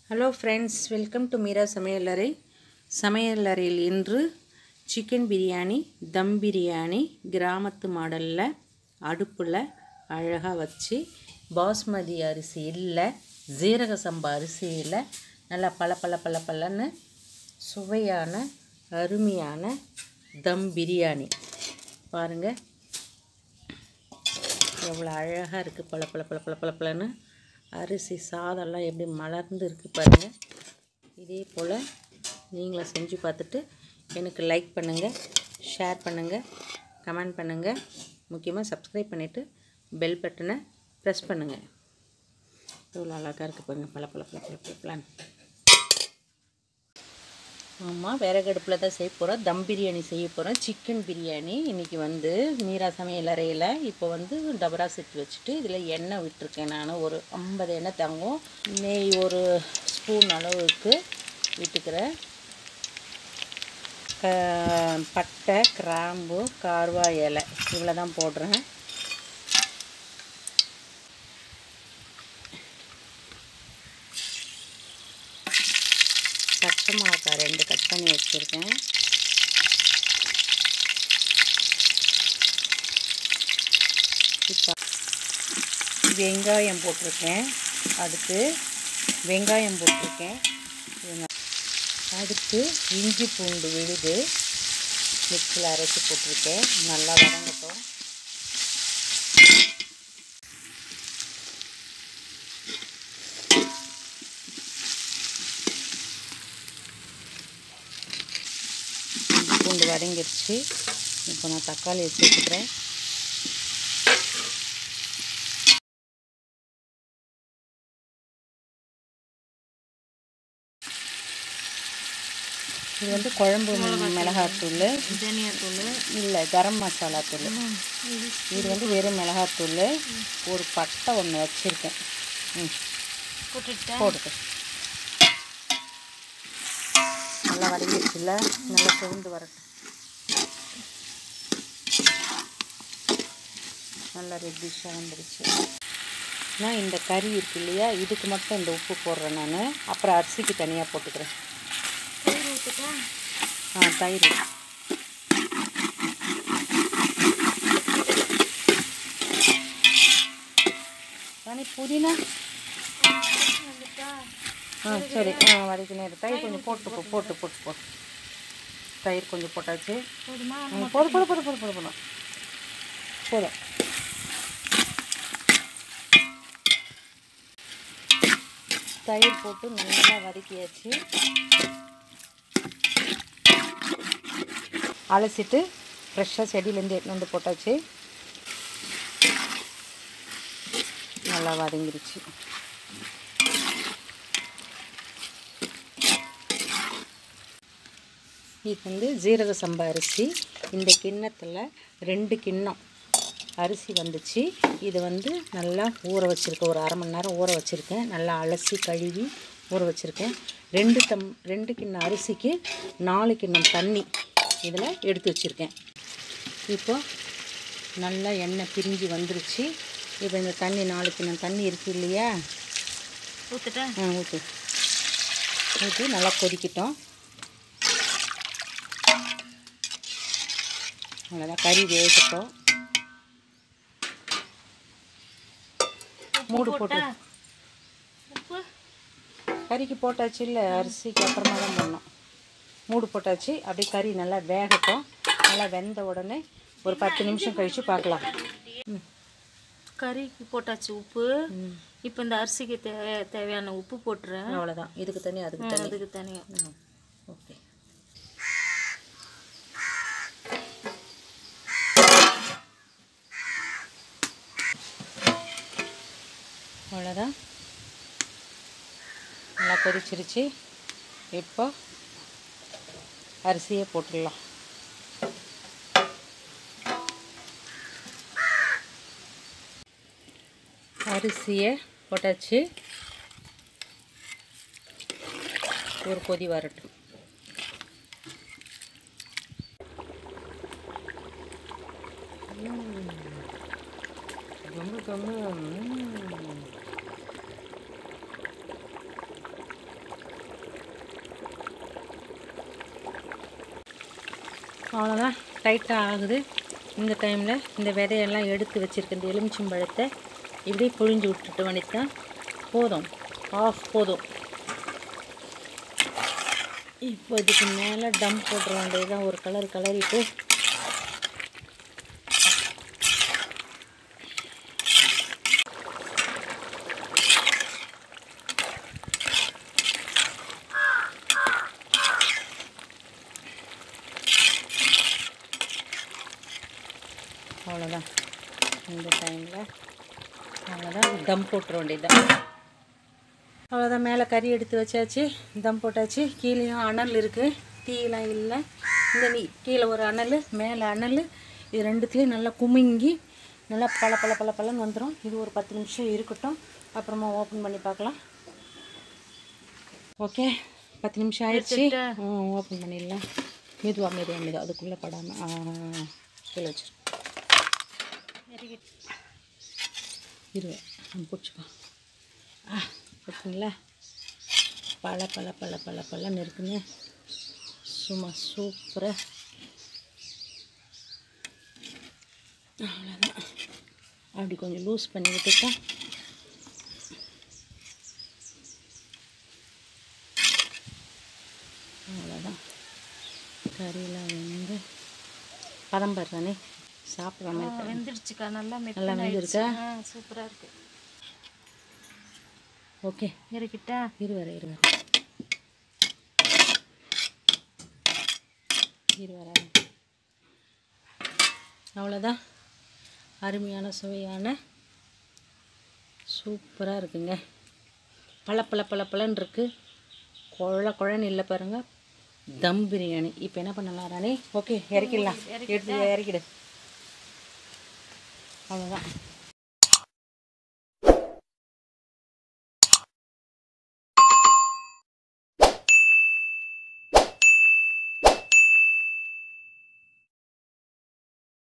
Hello friends welcome to Meera சமையலறை சமையலறையில் இன்று சிக்கன் பிரியாணி தம் பிரியாணி கிராமத்து மாடலில் அடுப்பில் அழகாக வச்சு பாஸ்மதி அரிசி இல்லை ஜீரக சம்பா அரிசி இல்லை நல்லா பல பல பல பலன்னு சுவையான அருமையான தம் பிரியாணி பாருங்கள் எவ்வளோ அழகாக இருக்குது பல பல பல பல பல பலன்னு அரிசி சாதம்லாம் எப்படி மலர்ந்து இருக்குது பாருங்கள் இதே போல் நீங்களும் செஞ்சு பார்த்துட்டு எனக்கு லைக் பண்ணுங்கள் ஷேர் பண்ணுங்கள் கமெண்ட் பண்ணுங்கள் முக்கியமாக சப்ஸ்கிரைப் பண்ணிவிட்டு பெல் பட்டனை ப்ரெஸ் பண்ணுங்கள் எவ்வளோ அழகாக இருக்குது பாருங்கள் பல பல பல பல பல பலன்னு ஆமாம் விறகடுப்பில் தான் செய்ய போகிறோம் தம் பிரியாணி செய்ய போகிறோம் சிக்கன் பிரியாணி இன்றைக்கி வந்து மீரா சமையல் அறையில் இப்போ வந்து டபரா செட் வச்சுட்டு இதில் எண்ணெய் விட்டுருக்கேன் நான் ஒரு ஐம்பது எண்ணெய் தாங்கும் நெய் ஒரு ஸ்பூன் அளவுக்கு விட்டுக்கிறேன் க- பட்டை கிராம்பு கார்வா இலை இவ்வளோ தான் போடுறேன் பச்சை மிளகா ரெண்டு கட் பண்ணி வச்சுருக்கேன் இப்போ வெங்காயம் போட்டிருக்கேன் அடுத்து வெங்காயம் போட்டிருக்கேன் வெங்க- அடுத்து இஞ்சி பூண்டு விழுது மிக்சியில் அரைச்சி போட்டிருக்கேன் நல்லா வதங்கட்டும் இஞ்சி பூண்டு வதங்கிருச்சு இப்போ நான் தக்காளியை சேர்த்துக்கிறேன் இது வந்து குழம்பு மிளகாத்தூள் தனியாத்தூள் இல்லை கரம் மசாலா தூள் இது வந்து வெறும் மிளகாத்தூள் ஒரு பட்டை ஒன்று வச்சுருக்கேன் ம் போட்டுட்டேன் போடுது நல்லா வதங்கிடுச்சுல நல்லா சிவந்து வரட்டும் நல்லா ரெட்டிஷாக வந்துடுச்சு நான் இந்த கறி இருக்கு இல்லையா இதுக்கு மட்டும் இந்த உப்பு போடுறேன் நான் அப்புறம் அரிசிக்கு தனியாக போட்டுக்கிறேன் தயிர் ஊற்றிட்டேன் ஆ தயிர் தானே புதினா வந்துட்டா ஆ சரி ஆ வதக்கினே இரு. தயிர் கொஞ்சம் போட்டு போ போட்டு போட்டு போட்டு தயிர் கொஞ்சம் போட்டாச்சு போதுமா ம், போதும் போதும் போதும் போதும் போதும் போதும் போதும் தயிர் போட்டு நல்லா வதக்கியாச்சு அலசிட்டு ஃப்ரெஷ்ஷாக செடியிலேருந்து எடுத்துன்னு வந்து போட்டாச்சு நல்லா வதங்கிருச்சு இது வந்து ஜீரக சம்பா அரிசி இந்த கிண்ணத்தில் ரெண்டு கிண்ணம் அரிசி வந்துச்சு இது வந்து நல்லா ஊற வச்சுருக்கேன் ஒரு அரை மணி நேரம் ஊற வச்சுருக்கேன் நல்லா அலசி கழுவி ஊற வச்சுருக்கேன் ரெண்டு தம் ரெண்டு கிண்ணம் அரிசிக்கு நாலு கிண்ணம் தண்ணி இதில் எடுத்து வச்சுருக்கேன் இப்போ நல்லா எண்ணெய் பிரிஞ்சு வந்துருச்சு இப்போ இந்த தண்ணி நாலு கிண்ணம் தண்ணி இருக்குது இல்லையா ஊற்றுட்டேன் ஆ ஊற்று ஊற்றி நல்லா கொதிக்கட்டும் அவ்வளோதான் கறி வேகட்டும் மூடு போட்டு உப்பு கறிக்கு போட்டாச்சு இல்லை அரிசிக்கு அப்புறமா தான் பண்ணோம் மூடு போட்டாச்சு அப்படியே கறி நல்லா வேகட்டும் நல்லா வெந்த உடனே ஒரு பத்து நிமிஷம் கழித்து பார்க்கலாம் ம் கறிக்கு போட்டாச்சு உப்பு இப்போ இந்த அரிசிக்கு தேவை தேவையான உப்பு போட்டுறேன் அவ்வளோதான் இதுக்கு தண்ணி அதுக்கு தண்ணி அதுக்கு தனியாக ஆ, ஓகே அவ்வளோதான் நல்லா கொதிச்சிருச்சு இப்போ அரிசியை போட்டுடலாம் அரிசியை போட்டாச்சு ஒரு கொதி வரட்டும் ரொம்ப கம்மி அவ்வளோதான் டைட்டாக ஆகுது இந்த டைமில் இந்த விதையெல்லாம் எடுத்து வச்சுருக்க இந்த எலுமிச்சம்பழத்தை இப்படியே புழிஞ்சு விட்டுட்டு வேண்டியதான் போதும் ஆஃப் போதும் இப்போ இதுக்கு மேலே டம் போட்டுற வேண்டியதுதான் ஒரு கலர் கலரிட்டு அவ்வளோதான் இந்த டைமில் அவ்வளோதான் தம் போட்டுற வேண்டியதுதான் அவ்வளோதான் மேலே கறி எடுத்து வச்சாச்சு தம் போட்டாச்சு கீழேயும் அனல் இருக்குது தீயெலாம் இல்லை இந்த நீ கீழே ஒரு அனல் மேலே அனல் இது ரெண்டுத்துலேயும் நல்லா குமிங்கி நல்லா பல பல பல பலன்னு வந்துடும் இது ஒரு பத்து நிமிஷம் இருக்கட்டும் அப்புறமா ஓப்பன் பண்ணி பார்க்கலாம் ஓகே பத்து நிமிஷம் ஆயிடுச்சு ஓப்பன் பண்ணிடலாம் மெதுவாக மெதுவாக மெதுவாக அதுக்குள்ளே படாமல் கீழே வச்சிரு இரு நம்ம பிடிச்சிக்கோ ஆ பார்த்தீங்களா பல பல பல பல பலன்னு இருக்குங்க சும்மா சூப்பராக அவ்வளோதான் அப்படி கொஞ்சம் லூஸ் பண்ணி விட்டுட்டா அவ்வளோதான் கறியெல்லாம் வந்து பதம் தானே சாப்பிட்ற மாதிரி ஆ, வெந்துடுச்சுக்கா நல்லா நல்லா மெத்தன வெந்திருக்கா? சூப்பராக இருக்கு ஓகே இறக்கிட்டா இரு வர இரு வர இரு வர அவ்வளோதான் அருமையான சுவையான சூப்பராக இருக்குங்க பல பல பல பலன்னு இருக்கு குழ குழன்னு இல்லை பாருங்க தம் பிரியாணி இப்போ என்ன பண்ணலாம் ராணி ஓகே இறக்கிடலாம் எடுத்து இறக்கிடு அவ்வளோதான்